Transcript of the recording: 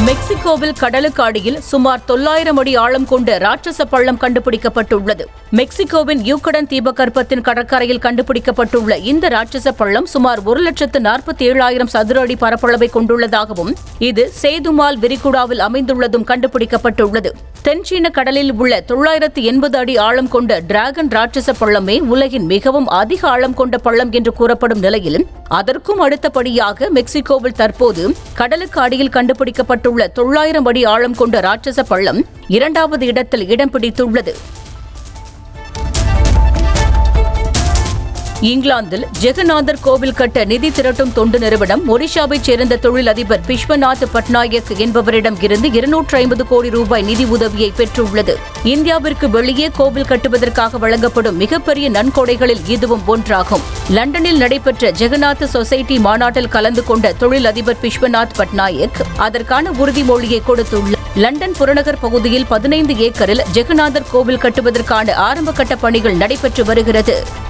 மெக்சிகோவில் கடலுக்கு அடியில் சுமார் தொள்ளாயிரம் அடி ஆழம் கொண்ட ராட்சச பள்ளம் கண்டுபிடிக்கப்பட்டுள்ளது மெக்சிகோவின் யூக்கடன் தீபகற்பத்தின் கடற்கரையில் கண்டுபிடிக்கப்பட்டுள்ள இந்த ராட்சச பள்ளம் சுமார் ஒரு லட்சத்து நாற்பத்தி ஏழாயிரம் சதுர அடி பரப்பளவை கொண்டுள்ளதாகவும் இது சேதுமால் விரிகுடாவில் அமைந்துள்ளதும் கண்டுபிடிக்கப்பட்டுள்ளது தென்சீன கடலில் உள்ள தொள்ளாயிரத்து எண்பது அடி ஆழம் கொண்ட டிராகன் ராட்சச பள்ளமே உலகின் மிகவும் அதிக ஆழம் கொண்ட பள்ளம் என்று கூறப்படும் நிலையில் அதற்கும் அடுத்தபடியாக மெக்சிகோவில் தற்போது கடலுக்கு அடியில் கண்டுபிடிக்கப்பட்டுள்ள தொள்ளாயிரம் அடி ஆழம் கொண்ட ராட்சச பள்ளம் இரண்டாவது இடத்தில் இடம் பிடித்துள்ளது இங்கிலாந்தில் ஜெகநாதர் கோவில் கட்ட நிதி திரட்டும் தொண்டு நிறுவனம் ஒடிஷாவைச் சேர்ந்த தொழிலதிபர் விஸ்வநாத் பட்நாயக் என்பவரிடம் இருந்து இருநூற்று ஐம்பது கோடி ரூபாய் நிதி உதவியை பெற்றுள்ளது இந்தியாவிற்கு வெளியே கோவில் கட்டுவதற்காக வழங்கப்படும் மிகப்பெரிய நன்கொடைகளில் இதுவும் ஒன்றாகும் லண்டனில் நடைபெற்ற ஜெகநாத் சொசைட்டி மாநாட்டில் கலந்து கொண்ட தொழிலதிபர் விஸ்வநாத் பட்நாயக் அதற்கான உறுதிமொழியை கொடுத்துள்ளார் லண்டன் புறநகர் பகுதியில் பதினைந்து ஏக்கரில் ஜெகநாதர் கோவில் கட்டுவதற்கான ஆரம்பகட்ட பணிகள் நடைபெற்று வருகிறது